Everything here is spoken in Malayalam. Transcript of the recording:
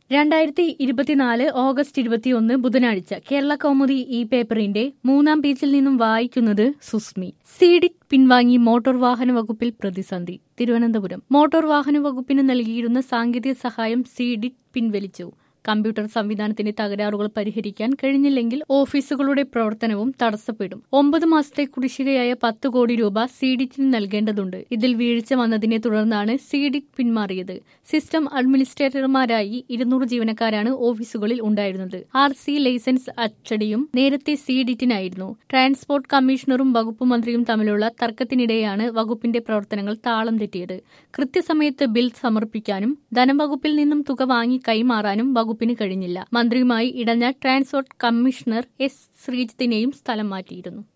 രണ്ടായിരത്തി ഇരുപത്തിനാല് ഓഗസ്റ്റ് ഇരുപത്തിയൊന്ന് ബുധനാഴ്ച കേരള കൗമുദി ഈ പേപ്പറിന്റെ മൂന്നാം പേജിൽ നിന്നും വായിക്കുന്നത് സുസ്മി സീഡിറ്റ് പിൻവാങ്ങി മോട്ടോർ വാഹന വകുപ്പിൽ പ്രതിസന്ധി തിരുവനന്തപുരം മോട്ടോർ വാഹന വകുപ്പിന് നൽകിയിരുന്ന സാങ്കേതിക സഹായം സീഡിറ്റ് പിൻവലിച്ചു കമ്പ്യൂട്ടർ സംവിധാനത്തിന്റെ തകരാറുകൾ പരിഹരിക്കാൻ കഴിഞ്ഞില്ലെങ്കിൽ ഓഫീസുകളുടെ പ്രവർത്തനവും തടസ്സപ്പെടും ഒമ്പത് മാസത്തെ കുടിശ്ശികയായ പത്ത് കോടി രൂപ സീഡിറ്റിന് നൽകേണ്ടതുണ്ട് ഇതിൽ വീഴ്ച വന്നതിനെ തുടർന്നാണ് സീഡിറ്റ് പിന്മാറിയത് സിസ്റ്റം അഡ്മിനിസ്ട്രേറ്റർമാരായി ഇരുന്നൂറ് ജീവനക്കാരാണ് ഓഫീസുകളിൽ ഉണ്ടായിരുന്നത് ആർ സി ലൈസൻസ് അച്ചടിയും നേരത്തെ സീഡിറ്റിനായിരുന്നു ട്രാൻസ്പോർട്ട് കമ്മീഷണറും വകുപ്പ് മന്ത്രിയും തമ്മിലുള്ള തർക്കത്തിനിടെയാണ് വകുപ്പിന്റെ പ്രവർത്തനങ്ങൾ താളം തെറ്റിയത് കൃത്യസമയത്ത് ബിൽ സമർപ്പിക്കാനും ധനവകുപ്പിൽ നിന്നും തുക വാങ്ങി കൈമാറാനും വകുപ്പിന് കഴിഞ്ഞില്ല മന്ത്രിയുമായി ഇടഞ്ഞ ട്രാൻസ്പോർട്ട് കമ്മീഷണർ എസ് ശ്രീജിത്തിനെയും സ്ഥലം മാറ്റിയിരുന്നു